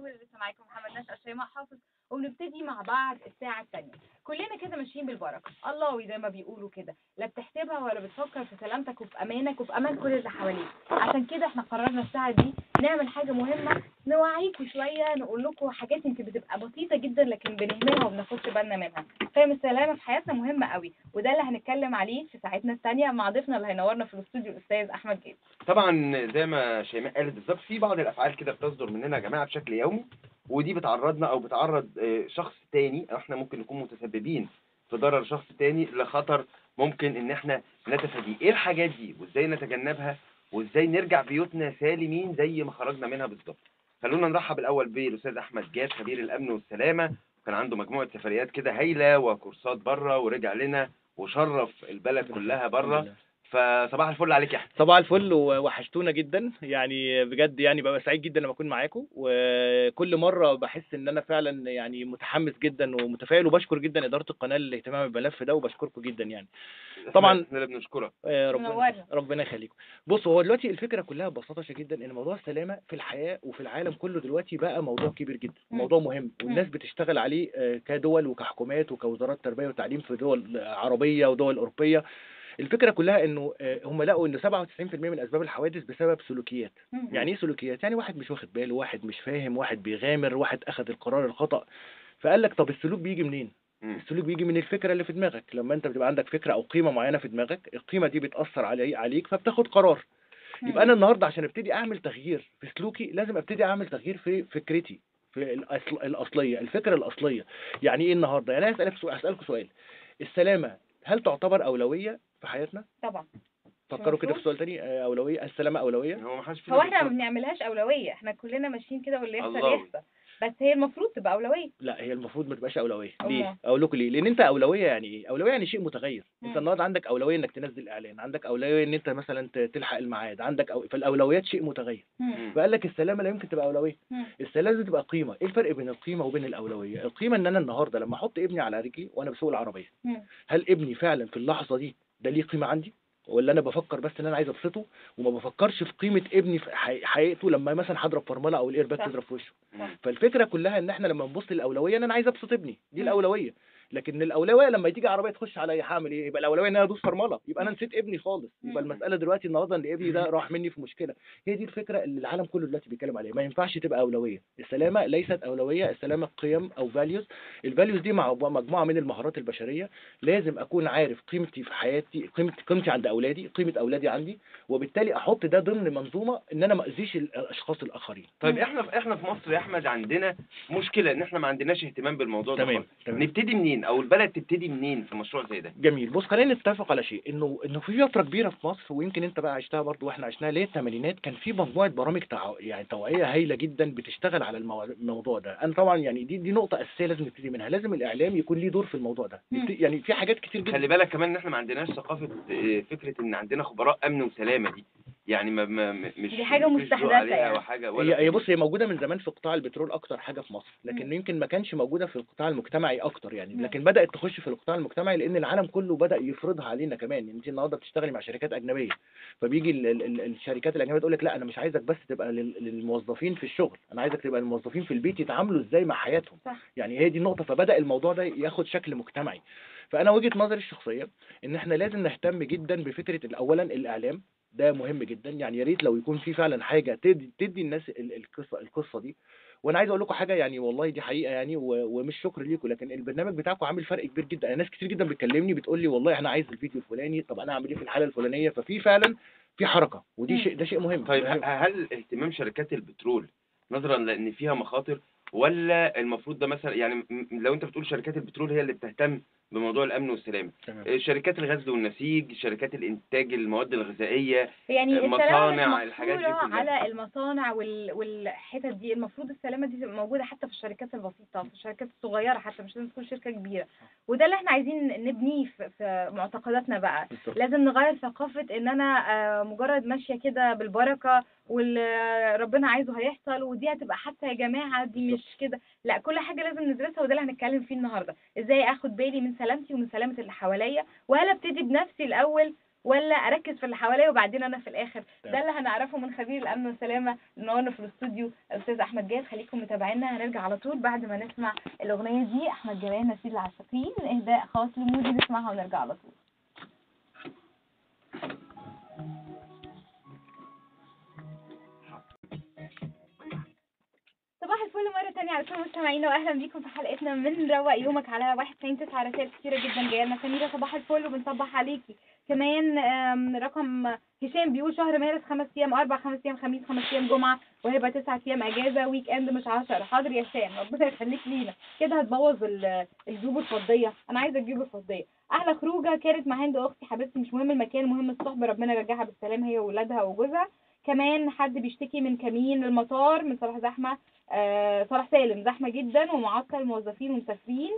لسه معاكم محمد نشأة شيماء حافظ وبنبتدي مع بعض الساعة الثانية كلنا كده ماشيين بالبركة الله زي ما بيقولوا كده لا بتحسبها ولا بتفكر في سلامتك وفي أمانك وفي أمان كل اللي حواليك عشان كده احنا قررنا الساعة دي نعمل حاجة مهمة نوعيكم شوية نقول لكم حاجات يمكن بتبقى بسيطة جدا لكن بنهملها وما بناخدش بالنا منها فاهم السلامة في حياتنا مهمة قوي وده اللي هنتكلم عليه في ساعتنا الثانية مع ضيفنا اللي هينورنا في الاستوديو الأستاذ أحمد جيد طبعا زي ما شيماء قالت بالظبط في بعض الافعال كده بتصدر مننا يا جماعه بشكل يومي ودي بتعرضنا او بتعرض آه، شخص تاني أو احنا ممكن نكون متسببين في ضرر شخص تاني لخطر ممكن ان احنا نتفاديه ايه الحاجات دي وازاي نتجنبها وازاي نرجع بيوتنا سالمين زي ما خرجنا منها بالظبط خلونا نرحب الاول بالاستاذ احمد جاد خبير الامن والسلامه كان عنده مجموعه سفريات كده هايله وكورسات بره ورجع لنا وشرف البلد كلها بره فصباح الفل عليك يا احمد صباح الفل ووحشتونا جدا يعني بجد يعني ببقى سعيد جدا لما اكون معاكم وكل مره بحس ان انا فعلا يعني متحمس جدا ومتفائل وبشكر جدا اداره القناه للاهتمام بالملف ده وبشكركم جدا يعني طبعاً. احنا اللي بنشكرك آه، منورنا. ربنا ربنا يخليكم بصوا هو دلوقتي الفكره كلها ببساطه شديده جدا ان موضوع السلامه في الحياه وفي العالم كله دلوقتي بقى موضوع كبير جدا مم. موضوع مهم والناس بتشتغل عليه آه، كدول وكحكومات وكوزارات تربيه وتعليم في دول عربيه ودول اوروبيه الفكره كلها انه آه، هم لقوا ان 97% من اسباب الحوادث بسبب سلوكيات يعني ايه سلوكيات يعني واحد مش واخد باله واحد مش فاهم واحد بيغامر واحد اخذ القرار الخطأ فقال لك طب السلوك بيجي منين مم. السلوك بيجي من الفكره اللي في دماغك لما انت بتبقى عندك فكره او قيمه معينه في دماغك القيمه دي بتاثر علي عليك فبتاخد قرار يبقى انا النهارده عشان ابتدي اعمل تغيير في سلوكي لازم ابتدي اعمل تغيير في فكرتي في الأصل الاصليه الفكره الاصليه يعني ايه النهارده يعني انا هسالك سؤال هسالكم سؤال السلامه هل تعتبر اولويه في حياتنا طبعا فكروا كده في المفروض. سؤال تاني آه، اولويه السلامه اولويه هو ما حدش فينا هو احنا ما بيفكر. بنعملهاش أولوية احنا كلنا ماشيين كده واللي يحصل الله. يحصل بس هي المفروض تبقى أولوية لا هي المفروض ما تبقاش اولويه أمال. ليه اقول لكم ليه لان انت اولويه يعني ايه اولويه يعني شيء متغير انت مم. النهارده عندك اولويه انك تنزل اعلان عندك اولويه ان انت مثلا ت- تلحق الميعاد عندك أو... فالاولويات شيء متغير مم. فقال لك السلامه لا يمكن تبقى اولويه مم. السلامه لازم تبقى قيمه ايه الفرق بين القيمه وبين الاولويه القيمه ان انا النهارده لما احط ابني على رجلي وانا بسوق العربيه مم. هل ابني فعلا في اللحظه دي ده ليه قيمه عندي ولا انا بفكر بس ان انا عايز ابسطه وما بفكرش في قيمه ابني في حي- حقيقته لما مثلا هضرب فرمله او الاير باك صح. تضرب في وشه مم. فالفكره كلها ان احنا لما نبص للاولويه ان انا عايز ابسط ابني دي مم. الاولويه لكن الاولويه لما تيجي عربيه تخش عليا هعمل ايه يبقى الاولويه ان انا ادوس فرمله يبقى انا نسيت ابني خالص يبقى مم. المساله دلوقتي النهارده ان ابني ده راح مني في مشكله هي دي الفكره اللي العالم كله دلوقتي بيتكلم عليها ما ينفعش تبقى اولويه السلامه ليست اولويه السلامه قيم او فاليوز الفاليوز دي مع مجموعه من المهارات البشريه لازم اكون عارف قيمتي في حياتي قيمه قيمتي عند اولادي قيمه اولادي عندي وبالتالي احط ده ضمن منظومه ان انا ما اذيش الاشخاص الاخرين طيب مم. احنا في احنا في مصر يا احمد عندنا مشكله ان احنا ما عندناش اهتمام بالموضوع ده تمام خالص تمام نبتدي منين او البلد تبتدي منين في مشروع زي ده جميل بص خلينا نتفق على شيء انه انه في فتره كبيره في مصر ويمكن انت بقى عشتها برضو واحنا عشناها ليه الثمانينات كان في مجموعه برامج توع... يعني توعيه هايله جدا بتشتغل على المو... الموضوع ده انا طبعا يعني دي دي نقطه اساسيه لازم نبتدي منها لازم الاعلام يكون ليه دور في الموضوع ده مم. نبت... يعني في حاجات كتير جدا خلي بالك كمان ان احنا ما عندناش ثقافه آه، فكره ان عندنا خبراء امن وسلامه دي يعني ما ما ما- مش دي حاجة مفيش ذوق مستحدثة عليها يعني. وحاجه ولا هي هي بص هي موجوده من زمان في قطاع البترول اكتر حاجه في مصر لكن مم. يمكن ما كانش موجوده في القطاع المجتمعي اكتر يعني مم. لكن بدات تخش في القطاع المجتمعي لان العالم كله بدا يفرضها علينا كمان يعني انت النهارده بتشتغلي مع شركات اجنبيه فبيجي ال ال ال الشركات الاجنبيه تقول لك لا انا مش عايزك بس تبقى لل- للموظفين في الشغل انا عايزك تبقى الموظفين في البيت يتعاملوا ازاي مع حياتهم صح. يعني هي دي النقطه فبدا الموضوع ده ياخد شكل مجتمعي فانا وجهه نظري الشخصيه ان احنا لازم نهتم جدا بفكره اولا الاعلام ده مهم جدا يعني يا ريت لو يكون في فعلا حاجه تدي تدي الناس ال- القصه القصه دي وانا عايز اقول لكم حاجه يعني والله دي حقيقه يعني و- ومش شكر ليكم لكن البرنامج بتاعكم عامل فرق كبير جدا انا ناس كتير جدا بتكلمني بتقول لي والله انا عايز الفيديو الفلاني طب انا اعمل ايه في الحاله الفلانيه ففي فعلا في حركه ودي مم. شيء ده شيء مهم طيب مهم. ه- هل اهتمام شركات البترول نظرا لان فيها مخاطر ولا المفروض ده مثلا يعني م- لو انت بتقول شركات البترول هي اللي بتهتم بموضوع الامن والسلامه تمام. آه، شركات الغزل والنسيج شركات الانتاج المواد الغذائيه يعني المصانع، السلامة مش الحاجات دي مقصورة كلها. على المصانع وال... والحتت دي المفروض السلامة دي تبقى موجودة حتى في الشركات البسيطة في الشركات الصغيرة حتى مش لازم تكون شركة كبيرة وده اللي احنا عايزين نبنيه في, في معتقداتنا بقى بالظبط. لازم نغير ثقافة ان انا آه، مجرد ماشية كده بالبركة واللي ربنا عايزه هيحصل ودي هتبقى حتى يا جماعة دي مش كده لا كل حاجة لازم ندرسها وده اللي هنتكلم فيه النهاردة ازاي اخد بالي من سلامتي ومن سلامة اللي حواليا وهل ابتدي بنفسي الاول ولا اركز في اللي حواليا وبعدين انا في الاخر تمام. ده اللي هنعرفه من خبير الامن والسلامه النهارده في الاستوديو الاستاذ احمد جاد خليكم متابعينا هنرجع على طول بعد ما نسمع الاغنيه دي احمد جلال نسير العاشقين اهداء خاص لمودي نسمعها ونرجع على طول صباح الفل مرة تانية على كل مستمعينا واهلا بيكم في حلقتنا من روق يومك على واحد تسعين تسعة رسائل كتيرة جدا جاية لنا سميرة صباح الفل وبنصبح عليكي كمان آم، رقم هشام بيقول شهر مارس خمس ايام اربع خمس ايام خميس خمس ايام جمعة وهيبقى تسعة ايام اجازة ويك اند مش عشرة حاضر يا هشام ربنا يخليك لينا كده هتبوظ ال- الجيوب الفضية انا عايزة الجيوب الفضية احلى خروجة كانت مع هند اختي حبيبتي مش مهم المكان مهم الصحبة ربنا يرجعها بالسلام هي وولادها وجوزها كمان حد بيشتكي من كمين المطار من صلاح زحمة آه، صلاح سالم زحمة جدا ومعطل موظفين ومسافرين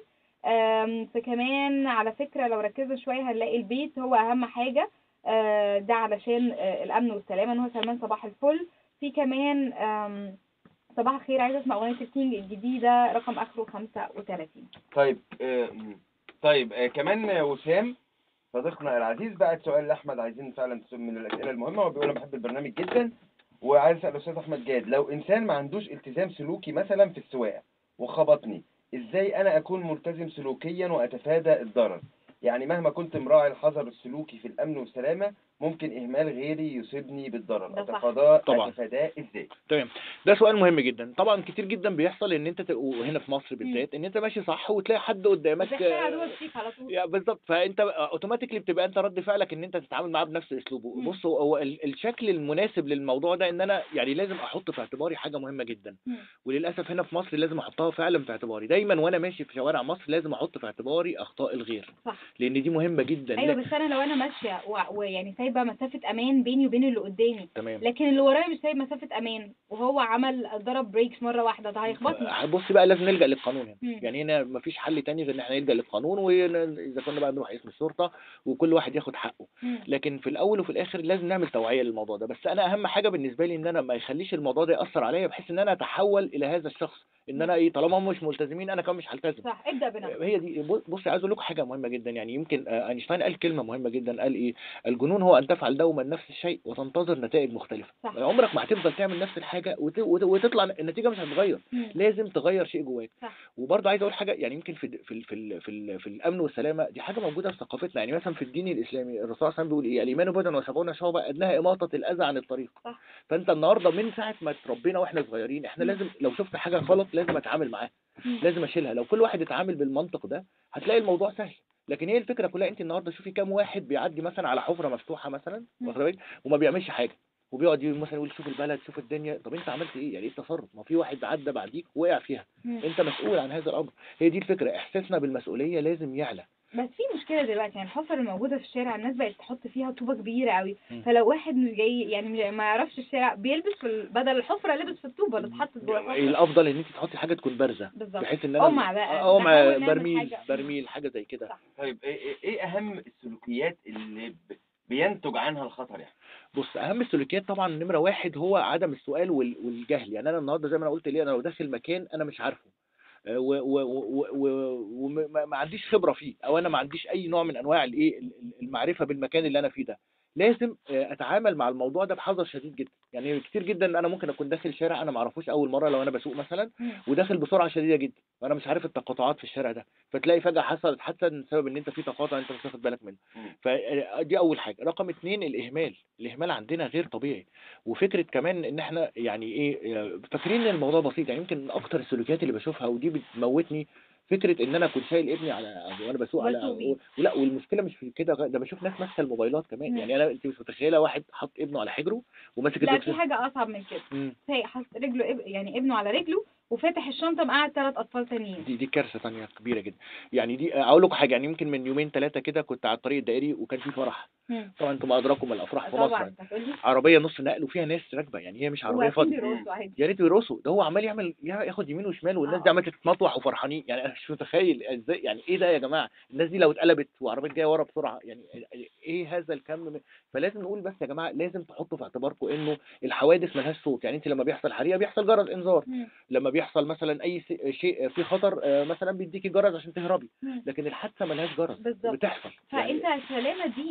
آم، فكمان على فكرة لو ركزنا شوية هنلاقي البيت هو أهم حاجة آه، ده علشان آه، الأمن والسلامة إن هو سلمان صباح الفل في كمان آم، صباح الخير عايزة أسمع أغنية الكينج الجديدة رقم آخره 35 طيب آه، م. طيب آه، كمان آه، وسام صديقنا العزيز بعت سؤال لاحمد عايزين فعلا تسأل من الاسئله المهمه وبيقول انا بحب البرنامج جدا وعايز اسال الاستاذ احمد جاد لو انسان ما عندوش التزام سلوكي مثلا في السواقه وخبطني ازاي انا اكون ملتزم سلوكيا واتفادى الضرر يعني مهما كنت مراعي الحذر السلوكي في الامن والسلامه ممكن اهمال غيري يصيبني بالضرر ده صح. اتفاداه طبعا. اتفاداه ازاي تمام ده سؤال مهم جدا طبعا كتير جدا بيحصل ان انت ت- وهنا في مصر بالذات ان انت ماشي صح وتلاقي حد قدامك بتحتاج عدوك فيك على طول يا بالظبط فانت اوتوماتيكلي بتبقى انت رد فعلك ان انت تتعامل معاه بنفس اسلوبه مم. بص هو- هو ال- الشكل المناسب للموضوع ده ان انا يعني لازم احط في اعتباري حاجه مهمه جدا مم. وللاسف هنا في مصر لازم احطها فعلا في اعتباري دايما وانا ماشي في شوارع مصر لازم احط في اعتباري اخطاء الغير صح لان دي مهمه جدا ايوه لا- بس انا لو انا ماشيه و- ويعني سايبه مسافه امان بيني وبين اللي قدامي تمام لكن اللي ورايا مش سايب مسافه امان وهو عمل ضرب بريكس مره واحده ده هيخبطني بص بقى لازم نلجا للقانون هنا مم. يعني هنا مفيش حل تاني غير ان احنا نلجا للقانون واذا كنا بقى نروح اسم الشرطه وكل واحد ياخد حقه مم. لكن في الاول وفي الاخر لازم نعمل توعيه للموضوع ده بس انا اهم حاجه بالنسبه لي ان انا ما يخليش الموضوع ده ياثر عليا بحيث ان انا اتحول الى هذا الشخص ان انا ايه طالما هم مش ملتزمين انا كمان مش هلتزم صح ابدا بنفسك هي دي بص- بص عايز اقول لكم حاجه مهمه جدا يعني يمكن آه، اينشتاين قال كلمه مهمه جدا قال ايه الجنون هو ان تفعل دوما نفس الشيء وتنتظر نتائج مختلفه صح. عمرك ما هتفضل تعمل نفس الحاجه وت... وت... وتطلع النتيجه مش هتتغير مم. لازم تغير شيء جواك صح. وبرضه عايز اقول حاجه يعني يمكن في في ال- في ال- في, ال- في الامن والسلامه دي حاجه موجوده في ثقافتنا يعني مثلا في الدين الاسلامي الرسول صلى الله عليه وسلم بيقول ايه الايمان بدا وسبعون شعبه ادناها اماطه الاذى عن الطريق صح. فانت النهارده من ساعه ما اتربينا واحنا صغيرين احنا مم. لازم لو شفت حاجه غلط لازم اتعامل معاها مم. لازم اشيلها لو كل واحد اتعامل بالمنطق ده هتلاقي الموضوع سهل لكن هي الفكره كلها انت النهارده شوفي كام واحد بيعدي مثلا على حفره مفتوحه مثلا مم. واخد بالك وما بيعملش حاجه وبيقعد يقول مثلا يقول شوف البلد شوف الدنيا طب انت عملت ايه يعني ايه التصرف ما في واحد عدى بعديك وقع فيها مم. انت مسؤول عن هذا الامر هي دي الفكره احساسنا بالمسؤوليه لازم يعلى بس في مشكله دلوقتي يعني الحفر الموجوده في الشارع الناس بقت تحط فيها طوبه كبيره قوي مم. فلو واحد مش جاي يعني مش- ما يعرفش الشارع بيلبس في ال- بدل الحفره لبس في الطوبه اللي اتحطت جوه الحفره الافضل ان انت تحطي حاجه تكون بارزه بالظبط بحيث ان انا قمع بقى، اه قمع نحاول نعمل برميل حاجة. برميل حاجه زي كده صح. طيب ايه إيه- ايه اهم السلوكيات اللي ب- بينتج عنها الخطر يعني بص اهم السلوكيات طبعا نمره واحد هو عدم السؤال وال- والجهل يعني انا النهارده زي ما انا قلت ليه انا لو داخل مكان انا مش عارفه آه، و- و- و- و- وما ما عنديش خبره فيه او انا ما عنديش اي نوع من انواع الايه ال- ال- المعرفه بالمكان اللي انا فيه ده لازم آه، اتعامل مع الموضوع ده بحذر شديد جدا يعني كتير جدا انا ممكن اكون داخل شارع انا ما اعرفوش اول مره لو انا بسوق مثلا مم. وداخل بسرعه شديده جدا وانا مش عارف التقاطعات في الشارع ده فتلاقي فجاه حصلت حادثه بسبب ان انت في تقاطع انت مش واخد بالك منه مم. فدي اول حاجه رقم اتنين الاهمال الاهمال عندنا غير طبيعي وفكره كمان ان احنا يعني ايه آه، فاكرين ان الموضوع بسيط يعني يمكن من اكتر السلوكيات اللي بشوفها ودي بتموتني فكره ان انا كنت شايل ابني على وانا بسوق على بسوق بيه. ولا والمشكله مش في كده ده بشوف ناس ماسكه الموبايلات كمان مم. يعني انا انت مش متخيله واحد حط ابنه على حجره وماسك لا في التليفون. حاجه اصعب من كده مم. سايق حط رجله إب... يعني ابنه على رجله وفاتح الشنطه مقعد ثلاث اطفال تانيين دي دي كارثه تانية كبيره جدا يعني دي اقول لكم حاجه يعني يمكن من يومين ثلاثه كده كنت على الطريق الدائري وكان في فرح مم. طبعا انتم ادراكم من الافراح في طبعا مصر انت هتقول لي عربيه نص نقل وفيها ناس راكبه يعني هي مش عربيه واقفين فاضيه بيرقصوا عادي يا ريت يرقصوا ده هو عمال يعمل يا- ياخد يمين وشمال والناس آه. دي عماله تتمطوح وفرحانين يعني انا مش متخيل ازاي يعني ايه ده يا جماعه الناس دي لو اتقلبت وعربيه جايه ورا بسرعه يعني ايه هذا الكم من فلازم نقول بس يا جماعه لازم تحطوا في اعتباركم انه الحوادث ملهاش صوت يعني انت لما بيحصل حريقه بيحصل جرس انذار مم. لما بيحصل مثلا اي س- شيء في خطر آه، مثلا بيديكي جرس عشان تهربي مم. لكن الحادثه ملهاش جرس بالظبط. بتحصل فانت يعني السلامه دي يعني لازم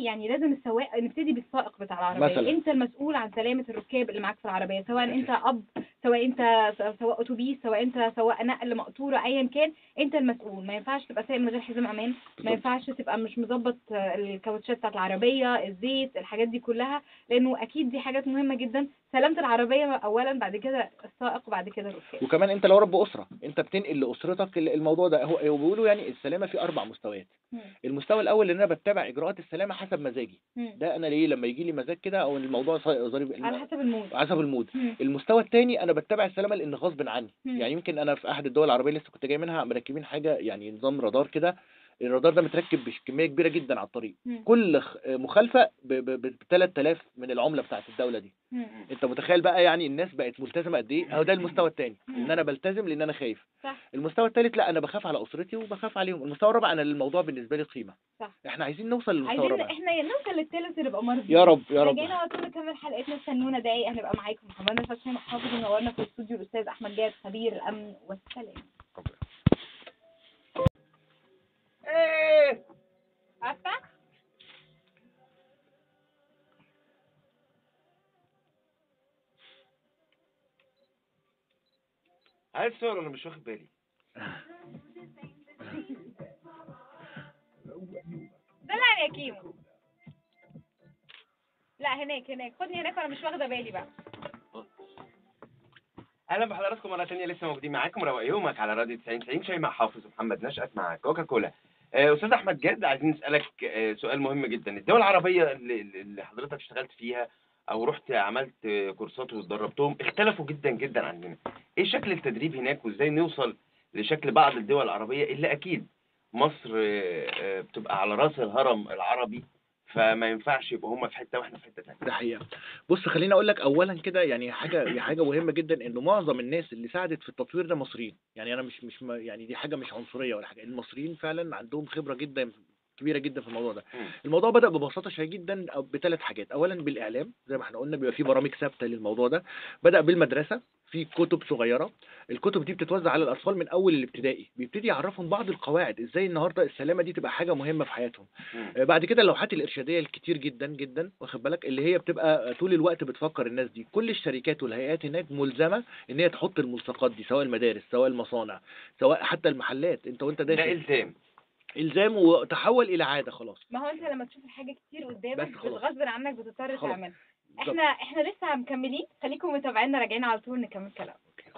من السواق نبتدي بالسائق بتاع العربيه مثلاً. انت المسؤول عن سلامه الركاب اللي معاك في العربيه سواء انت اب سواء انت س- سواق اتوبيس سواء انت سواق نقل مقطوره ايا كان انت المسؤول ما ينفعش تبقى سايق من غير حزام امان ما بالظبط. ينفعش تبقى مش مظبط آه، الكاوتشات بتاعت العربيه الزيت الحاجات دي كلها لانه اكيد دي حاجات مهمه جدا سلامه العربيه اولا بعد كده السائق وبعد كده الركاب وكمان انت لو رب اسره انت بتنقل لاسرتك ال- الموضوع ده هو هو بيقولوا يعني السلامه في اربع مستويات مم. المستوى الاول ان انا بتبع اجراءات السلامه حسب مزاجي مم. ده انا ليه لما يجي لي مزاج كده او الموضوع صا- ظريف على حسب المود حسب المود مم. المستوى الثاني انا بتبع السلامه لان غصب عني مم. يعني يمكن انا في احد الدول العربيه لسه كنت جاي منها مركبين حاجه يعني نظام رادار كده الرادار ده متركب بكميه كبيره جدا على الطريق مم. كل خ- مخالفه ب 3000 من العمله بتاعت الدوله دي مم. انت متخيل بقى يعني الناس بقت ملتزمه قد ايه اهو ده المستوى الثاني مم. ان انا بلتزم لان انا خايف صح المستوى الثالث لا انا بخاف على اسرتي وبخاف عليهم المستوى الرابع انا الموضوع بالنسبه لي قيمه صح احنا عايزين نوصل للمستوى عايزين الرابع احنا نوصل للثالث ونبقى مرضي يا رب يا رب رجعنا على طول نكمل حلقتنا استنونا دقايق هنبقى معاكم محمد نفس هشام حافظ ونورنا في الاستوديو الاستاذ احمد جاد خبير الامن والسلام ايه عارفه عايز صور انا مش واخد بالي دلعني يا كيمو لا هناك هناك خدني هناك وانا مش واخده بالي بقى اهلا بحضراتكم مره ثانيه لسه موجودين معاكم روق يومك على راديو 90 90 شاي مع حافظ ومحمد نشأت مع كوكا كولا آه، استاذ احمد جاد عايزين نسالك آه، سؤال مهم جدا الدول العربيه اللي, اللي حضرتك اشتغلت فيها او رحت عملت آه، كورسات واتدربتهم اختلفوا جدا جدا عننا ايه شكل التدريب هناك وازاي نوصل لشكل بعض الدول العربيه اللي اكيد مصر آه، آه، بتبقى على راس الهرم العربي فما ينفعش يبقوا هم في حته واحنا في حته ثانيه ده حقيقة بص خليني اقول لك اولا كده يعني حاجه حاجه مهمه جدا انه معظم الناس اللي ساعدت في التطوير ده مصريين يعني انا مش مش ما- يعني دي حاجه مش عنصريه ولا حاجه المصريين فعلا عندهم خبره جدا كبيره جدا في الموضوع ده مم. الموضوع بدا ببساطه شديده جدا أو بثلاث حاجات اولا بالاعلام زي ما احنا قلنا بيبقى في برامج ثابته للموضوع ده بدا بالمدرسه في كتب صغيره الكتب دي بتتوزع على الاطفال من اول الابتدائي بيبتدي يعرفهم بعض القواعد ازاي النهارده السلامه دي تبقى حاجه مهمه في حياتهم مم. آه، بعد كده اللوحات الارشاديه الكتير جدا جدا واخد بالك اللي هي بتبقى طول الوقت بتفكر الناس دي كل الشركات والهيئات هناك ملزمه ان هي تحط الملصقات دي سواء المدارس سواء المصانع سواء حتى المحلات انت وانت ده داخل الزام الزام وتحول الى عاده خلاص ما هو انت لما تشوف الحاجه كتير قدامك بس خلاص. غصب عنك بتضطر خلاص. تعملها بالظبط. احنا احنا لسه مكملين خليكم متابعينا راجعين على طول نكمل كلام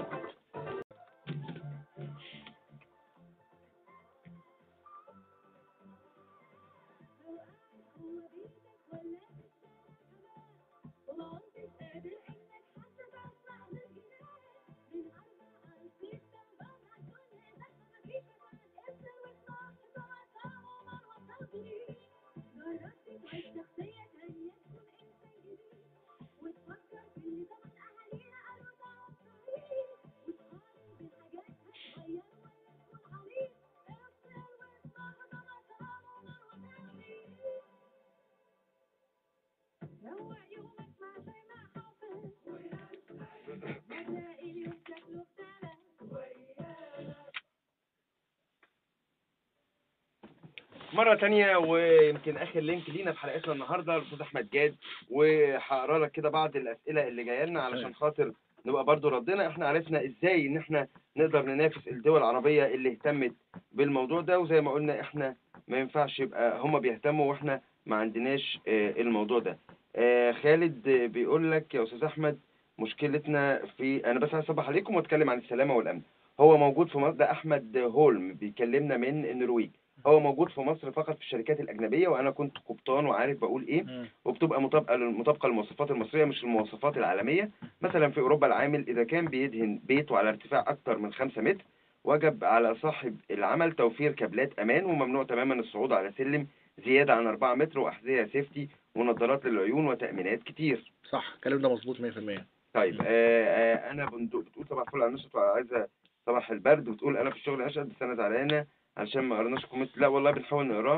مرة تانية ويمكن آخر لينك لينا في حلقتنا النهاردة الأستاذ أحمد جاد وهقرا لك كده بعض الأسئلة اللي جاية لنا علشان خاطر نبقى برضو ردنا احنا عرفنا ازاي ان احنا نقدر ننافس الدول العربية اللي اهتمت بالموضوع ده وزي ما قلنا احنا ما ينفعش يبقى هما بيهتموا واحنا ما عندناش آه، الموضوع ده آه، خالد آه، بيقول لك يا أستاذ أحمد مشكلتنا في أنا بس هصبح عليكم وأتكلم عن السلامة والأمن هو موجود في مصر ده أحمد هولم بيكلمنا من النرويج هو موجود في مصر فقط في الشركات الأجنبية وأنا كنت قبطان وعارف بقول إيه مم. وبتبقى مطابقة مطابقة للمواصفات المصرية مش المواصفات العالمية مثلا في أوروبا العامل إذا كان بيدهن بيته على ارتفاع أكثر من 5 متر وجب على صاحب العمل توفير كابلات أمان وممنوع تماما الصعود على سلم زيادة عن 4 متر وأحذية سيفتي ونظارات للعيون وتأمينات كتير صح الكلام ده مظبوط 100% طيب آه آه أنا بندق بتقول صباح الفل على النشط وعايزة صباح البرد وتقول أنا في الشغل أشهد بس أنا زعلانة عشان ما قرناش الكومنت لا والله بنحاول نقراه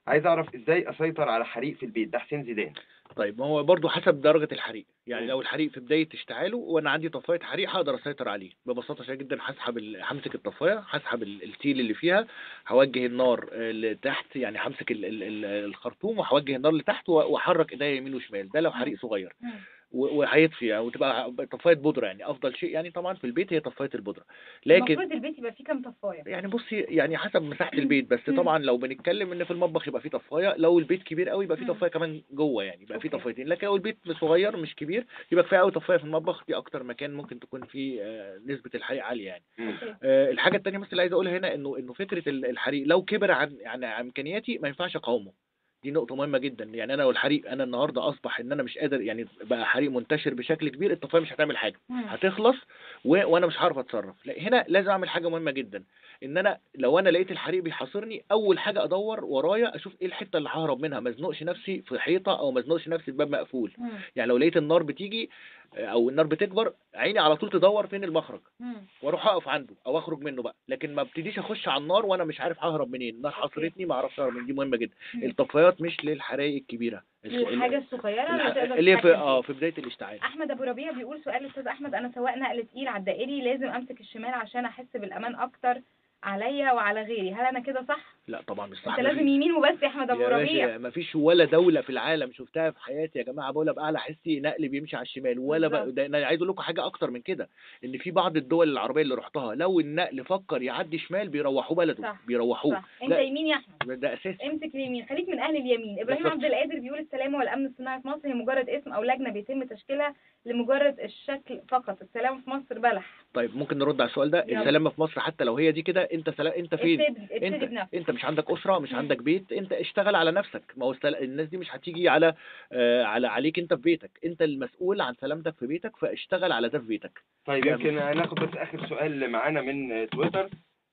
عايز اعرف ازاي اسيطر على حريق في البيت ده حسين زيدان طيب ما هو برضو حسب درجة الحريق يعني مم. لو الحريق في بداية اشتعاله وانا عندي طفاية حريق هقدر اسيطر عليه ببساطة شديدة جدا هسحب ال- همسك الطفاية هسحب ال- التيل اللي فيها هوجه النار آه، لتحت يعني همسك ال- ال- ال- الخرطوم وهوجه النار لتحت و- واحرك ايديا يمين وشمال ده لو حريق صغير مم. و- وهيطفي يعني وتبقى طفاية بودرة يعني افضل شيء يعني طبعا في البيت هي طفاية البودرة لكن المفروض البيت يبقى فيه كام طفايه يعني بصي يعني حسب مساحة البيت بس مم. طبعا لو بنتكلم ان في المطبخ يبقى فيه طفاية لو البيت كبير قوي يبقى فيه مم. طفاية كمان جوه يعني يبقى فيه أوكي. طفايتين لكن لو البيت صغير مش كبير يبقى كفاية قوي طفاية في المطبخ دي اكتر مكان ممكن تكون فيه آه، نسبة الحريق عالية يعني مم. آه، الحاجة التانية بس اللي عايز اقولها هنا انه انه فكرة ال- الحريق لو كبر عن يعني عن امكانياتي ما ينفعش اقاومه دي نقطة مهمة جدا يعني انا لو الحريق انا النهارده اصبح ان انا مش قادر يعني بقى حريق منتشر بشكل كبير الطفاية مش هتعمل حاجة مم. هتخلص و... وانا مش هعرف اتصرف لا هنا لازم اعمل حاجه مهمه جدا ان انا لو انا لقيت الحريق بيحاصرني اول حاجه ادور ورايا اشوف ايه الحته اللي ههرب منها ما ازنقش نفسي في حيطه او ما ازنقش نفسي في باب مقفول مم. يعني لو لقيت النار بتيجي آه، او النار بتكبر عيني على طول تدور فين المخرج مم. واروح اقف عنده او اخرج منه بقى لكن ما ابتديش اخش على النار وانا مش عارف ههرب منين النار أوكي. حصرتني ما اعرفش اهرب منين دي مهمه جدا مم. الطفايات مش للحرائق الكبيره ال- ال- الحاجه الصغيره اللي الح- تقدر اللي هي في تتحكم اه فيها. في بدايه الاشتعال احمد ابو ربيع بيقول سؤال استاذ احمد انا سواق نقل تقيل على الدائري لازم امسك الشمال عشان احس بالامان اكتر عليا وعلى غيري هل انا كده صح لا طبعا مش صح انت لازم يمين وبس يا احمد ابو يا ربيع باشا مفيش ولا دولة في العالم شفتها في حياتي يا جماعة بقولها بأعلى حسي نقل بيمشي على الشمال ولا بقى بالظبط. ده أنا عايز أقول لكم حاجة أكتر من كده إن في بعض الدول العربية اللي رحتها لو النقل فكر يعدي شمال بيروحوه بلده صح. بيروحوه صح انت لا. يمين يا احمد ده أساسي امسك اليمين خليك من اهل اليمين ابراهيم بالظبط. عبد القادر بيقول السلامه والامن الصناعي في مصر هي مجرد اسم او لجنه بيتم تشكيلها لمجرد الشكل فقط السلام في مصر بلح طيب ممكن نرد على السؤال ده يلا. السلامة في مصر حتى لو هي دي كده أنت سلام أنت فين؟ ابتدي ابتدي انت بنفسك انت مش عندك اسره مش مم. عندك بيت انت اشتغل على نفسك ما هو السل- الناس دي مش هتيجي على آه على عليك انت في بيتك انت المسؤول عن سلامتك في بيتك فاشتغل على ده في بيتك طيب يلا. يمكن هناخد بس اخر سؤال معانا من آه، تويتر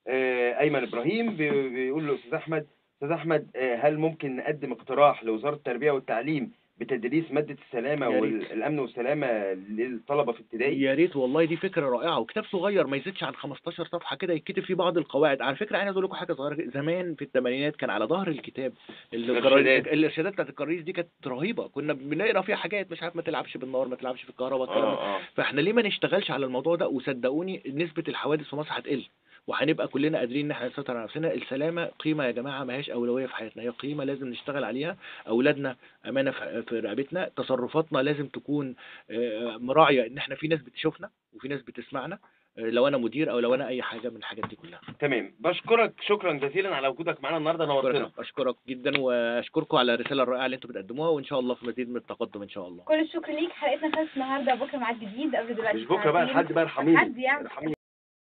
آه، ايمن ابراهيم بي- بيقول له استاذ احمد استاذ احمد آه، هل ممكن نقدم اقتراح لوزاره التربيه والتعليم بتدريس ماده السلامه يا ريت. والامن والسلامه للطلبه في ابتدائي يا ريت والله دي فكره رائعه وكتاب صغير ما يزيدش عن 15 صفحه كده يتكتب فيه بعض القواعد على فكره عايز اقول لكم حاجه صغيره كده. زمان في الثمانينات كان على ظهر الكتاب الجرا- الإرشادات. الارشادات بتاعت الكراريس دي كانت رهيبه كنا بنقرا فيها حاجات مش عارف ما تلعبش بالنار ما تلعبش في الكهرباء الكلام ده اه اه فاحنا ليه ما نشتغلش على الموضوع ده وصدقوني نسبة الحوادث في مصر هتقل وهنبقى كلنا قادرين ان احنا نسيطر على نفسنا السلامة قيمة يا جماعة ما هيش أولوية في حياتنا هي قيمة لازم نشتغل عليها أولادنا أمانة في في رقبتنا تصرفاتنا لازم تكون آه، مراعية ان احنا في ناس بتشوفنا وفي ناس بتسمعنا آه، لو انا مدير او لو انا اي حاجة من الحاجات دي كلها تمام بشكرك شكرا جزيلا على وجودك معانا النهارده نورتنا أشكرك, اشكرك جدا واشكركم على الرسالة الرائعة اللي انتم بتقدموها وان شاء الله في مزيد من التقدم ان شاء الله كل الشكر ليك حلقتنا خلصت النهارده بكره ميعاد جديد قبل دلوقتي مش بكره بقى ساعتين. لحد بقى ارحميني لحد يعني ارحميني